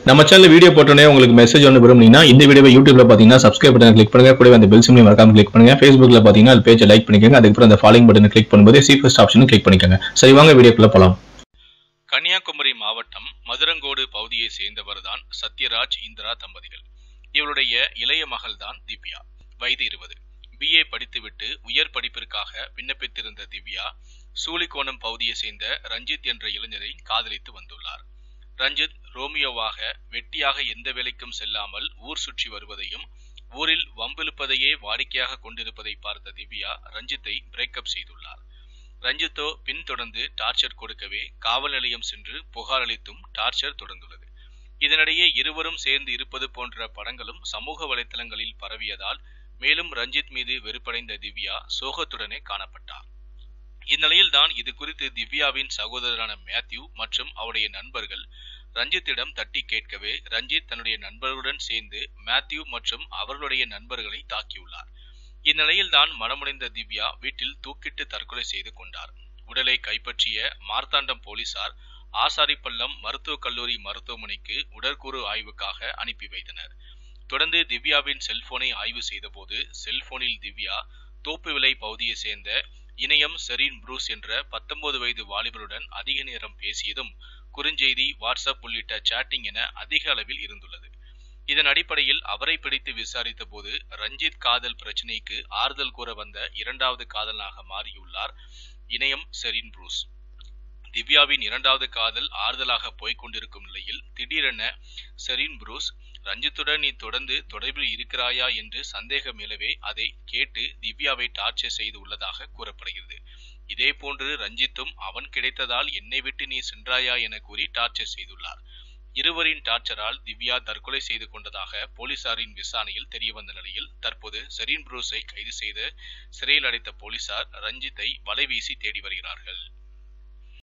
நம்ம channel video போட்டோன்னே உங்களுக்கு மெசேஜ் ஒன்று விரும்புனீங்கன்னா இந்த வீடியோவை யூடியூப்ல பார்த்தீங்கன்னா சப்ஸ்கிரைப் பட்டன் கிளிக் பண்ணுங்க கூடவே அந்த பெல் சிம்லையும் மறக்காம கிளிக் பண்ணுங்க ஃபேஸ்புக்ல பார்த்தீங்கன்னா அது பேஜை லைக் பண்ணிக்கோங்க அதுக்கப்புறம் அந்த ஃபாலோயிங் பட்டனை கிளிக் பண்ணும்போது சி ஃபர்ஸ்ட் ஆப்ஷனும் கிளிக் பண்ணிக்கோங்க சரி வாங்க வீடியோக்குள்ள போலாம் கன்னியாகுமரி மாவட்டம் மதுரங்கோடு பகுதியை சேர்ந்தவர்தான் சத்யராஜ் இந்திரா தம்பதிகள் இவருடைய இளைய மகள்தான் திவ்யா வயது இருபது பிஏ படித்துவிட்டு உயர் படிப்பிற்காக விண்ணப்பித்திருந்த திவ்யா சூலிக்கோணம் பகுதியை சேர்ந்த ரஞ்சித் என்ற இளைஞரை காதலித்து வந்துள்ளார் ரஞ்சித் ரோமியோவாக வெட்டியாக எந்த வேலைக்கும் செல்லாமல் ஊர் சுற்றி வருவதையும் ஊரில் வம்பிழுப்பதையே வாடிக்கையாக கொண்டிருப்பதை பார்த்த திவ்யா ரஞ்சித்தை பிரேக்கப் செய்துள்ளார் ரஞ்சித்தோ பின்தொடர்ந்து டார்ச்சர் கொடுக்கவே காவல் நிலையம் சென்று புகார் அளித்தும் டார்ச்சர் தொடர்ந்துள்ளது இதனிடையே இருவரும் சேர்ந்து இருப்பது போன்ற படங்களும் சமூக வலைத்தளங்களில் பரவியதால் மேலும் ரஞ்சித் மீது வெறுப்படைந்த திவ்யா சோகத்துடனே காணப்பட்டார் இந்நிலையில்தான் இது குறித்து திவ்யாவின் சகோதரரான மேத்யூ மற்றும் அவருடைய நண்பர்கள் ரஞ்சித்திடம் தட்டி கேட்கவே ரஞ்சித் தன்னுடைய நண்பர்களுடன் சேர்ந்து மேத்யூ மற்றும் அவர்களுடைய நண்பர்களை தாக்கியுள்ளார் இந்நிலையில்தான் மனமுடைந்த திவ்யா வீட்டில் தூக்கிட்டு தற்கொலை செய்து கொண்டார் உடலை கைப்பற்றிய மார்த்தாண்டம் போலீசார் ஆசாரிப்பள்ளம் மருத்துவக் கல்லூரி மருத்துவமனைக்கு உடற்கூறு ஆய்வுக்காக அனுப்பி வைத்தனர் தொடர்ந்து திவ்யாவின் செல்போனை ஆய்வு செய்தபோது செல்போனில் திவ்யா தோப்புவிலை பகுதியை சேர்ந்த இணையம் செரீன் ப்ரூஸ் என்ற பத்தொன்பது வயது வாலிபருடன் அதிக நேரம் பேசியதும் குறுஞ்செய்தி வாட்ஸ்அப் உள்ளிட்ட சேட்டிங் என அதிக அளவில் இருந்துள்ளது இதன் அடிப்படையில் அவரை பிடித்து விசாரித்த போது ரஞ்சித் காதல் பிரச்சினைக்கு ஆறுதல் கூற வந்த இரண்டாவது காதலனாக மாறியுள்ளார் இணையம் செரீன் ப்ரூஸ் திவ்யாவின் இரண்டாவது காதல் ஆறுதலாக போய்க் கொண்டிருக்கும் நிலையில் திடீரென செரீன் ப்ரூஸ் ரஞ்சித்துடன் நீ தொடர்ந்து தொடர்பில் இருக்கிறாயா என்று சந்தேகம் எழவே அதை கேட்டு திவ்யாவை டார்ச்சர் செய்து உள்ளதாக கூறப்படுகிறது இதே போன்று ரஞ்சித்தும் அவன் கிடைத்ததால் என்னை விட்டு நீ சென்றாயா என கூறி டார்ச்சர் செய்துள்ளார் இருவரின் டார்ச்சரால் திவ்யா தற்கொலை செய்து கொண்டதாக போலீசாரின் விசாரணையில் தெரியவந்த நிலையில் தற்போது செரீன் புரூஸை கைது செய்து சிறையில் அடைத்த போலீசார் ரஞ்சித்தை வலைவீசி தேடி வருகிறார்கள்